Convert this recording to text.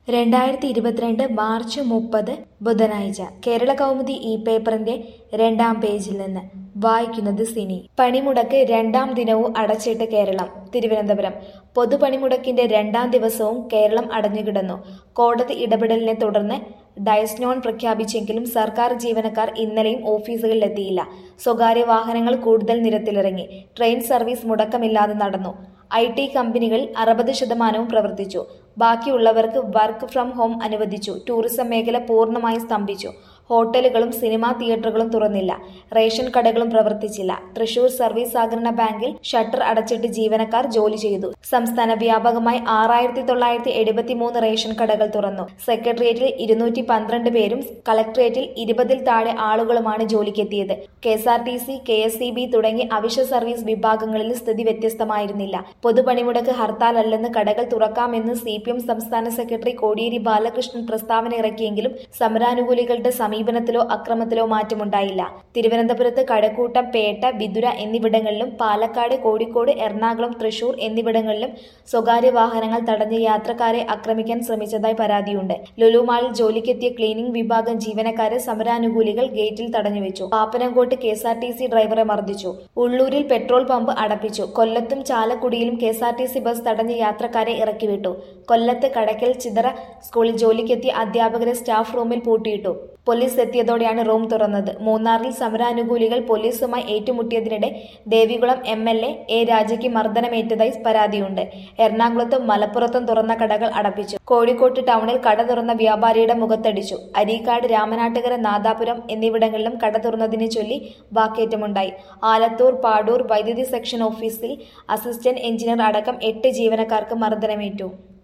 രണ്ടായിരത്തി ഇരുപത്തിരണ്ട് മാർച്ച് മുപ്പത് ബുധനാഴ്ച കേരള കൗമുദി ഈ പേപ്പറിന്റെ രണ്ടാം പേജിൽ നിന്ന് വായിക്കുന്നത് സിനി പണിമുടക്ക് രണ്ടാം ദിനവും അടച്ചിട്ട് കേരളം തിരുവനന്തപുരം പൊതുപണിമുടക്കിന്റെ രണ്ടാം ദിവസവും കേരളം അടഞ്ഞുകിടന്നു കോടതി ഇടപെടലിനെ തുടർന്ന് ഡയസ്നോൺ പ്രഖ്യാപിച്ചെങ്കിലും സർക്കാർ ജീവനക്കാർ ഇന്നലെയും ഓഫീസുകളിലെത്തിയില്ല സ്വകാര്യ വാഹനങ്ങൾ കൂടുതൽ നിരത്തിലിറങ്ങി ട്രെയിൻ സർവീസ് മുടക്കമില്ലാതെ നടന്നു ഐ ടി കമ്പനികൾ അറുപത് ശതമാനവും പ്രവർത്തിച്ചു ബാക്കിയുള്ളവർക്ക് വർക്ക് ഫ്രം ഹോം അനുവദിച്ചു ടൂറിസം മേഖല പൂർണ്ണമായി സ്തംഭിച്ചു ഹോട്ടലുകളും സിനിമാ തിയേറ്ററുകളും തുറന്നില്ല റേഷൻ കടകളും പ്രവർത്തിച്ചില്ല തൃശൂർ സർവീസ് സഹകരണ ബാങ്കിൽ ഷട്ടർ അടച്ചിട്ട് ജീവനക്കാർ ജോലി ചെയ്തു സംസ്ഥാന വ്യാപകമായി ആറായിരത്തി തൊള്ളായിരത്തി എഴുപത്തിമൂന്ന് റേഷൻ കടകൾ തുറന്നു സെക്രട്ടേറിയറ്റിൽ ഇരുന്നൂറ്റി പന്ത്രണ്ട് പേരും കളക്ടറേറ്റിൽ ഇരുപതിൽ താഴെ ആളുകളുമാണ് ജോലിക്കെത്തിയത് K S R T C K S C B തുടങ്ങി അവശ്യ സർവീസ് വിഭാഗങ്ങളിൽ സ്ഥിതി വ്യത്യസ്തമായിരുന്നില്ല പൊതുപണിമുടക്ക് ഹർത്താലല്ലെന്ന് കടകൾ തുറക്കാമെന്ന് സി പി എം സംസ്ഥാന സെക്രട്ടറി കോടിയേരി ബാലകൃഷ്ണൻ പ്രസ്താവന ഇറക്കിയെങ്കിലും സമരാനുകൂലികളുടെ സമീപനത്തിലോ അക്രമത്തിലോ മാറ്റമുണ്ടായില്ല തിരുവനന്തപുരത്ത് കഴക്കൂട്ടം പേട്ട ബിദുര എന്നിവിടങ്ങളിലും പാലക്കാട് കോഴിക്കോട് എറണാകുളം തൃശൂർ എന്നിവിടങ്ങളിലും സ്വകാര്യ വാഹനങ്ങൾ തടഞ്ഞ് യാത്രക്കാരെ ആക്രമിക്കാൻ ശ്രമിച്ചതായി പരാതിയുണ്ട് ലുലുമാളിൽ ജോലിക്കെത്തിയ ക്ലീനിംഗ് വിഭാഗം ജീവനക്കാരെ സമരാനുകൂലികൾ ഗേറ്റിൽ തടഞ്ഞുവെച്ചു പാപ്പനംകോട്ട് K S R T C ഡ്രൈവറെ മർദ്ദിച്ചു ഉള്ളൂരിൽ പെട്രോൾ പമ്പ് അടപ്പിച്ചു കൊല്ലത്തും ചാലക്കുടിയിലും K S R T C bus തടഞ്ഞ് യാത്രക്കാരെ ഇറക്കിവിട്ടു കൊല്ലത്ത് കടക്കൽ ചിതറ സ്കൂളിൽ ജോലിക്കെത്തിയ അധ്യാപകരെ സ്റ്റാഫ് റൂമിൽ പൂട്ടിയിട്ടു പോലീസ് എത്തിയതോടെയാണ് റൂം തുറന്നത് മൂന്നാറിൽ സമരാനുകൂലികൾ പോലീസുമായി ഏറ്റുമുട്ടിയതിനിടെ Devikulam M L A A രാജയ്ക്ക് മർദ്ദനമേറ്റതായി പരാതിയുണ്ട് എറണാകുളത്തും മലപ്പുറത്തും തുറന്ന കടകൾ അടപ്പിച്ചു കോഴിക്കോട്ട് ടൗണിൽ കട തുറന്ന വ്യാപാരിയുടെ മുഖത്തടിച്ചു അരീക്കാട് രാമനാട്ടുകര നാദാപുരം എന്നിവിടങ്ങളിലും കട തുറന്നതിനെ ചൊല്ലി വാക്കേറ്റമുണ്ടായി ആലത്തൂർ പാടൂർ വൈദ്യുതി സെക്ഷൻ ഓഫീസിൽ അസിസ്റ്റന്റ് എഞ്ചിനീയർ അടക്കം എട്ട് ജീവനക്കാർക്ക് മർദ്ദനമേറ്റു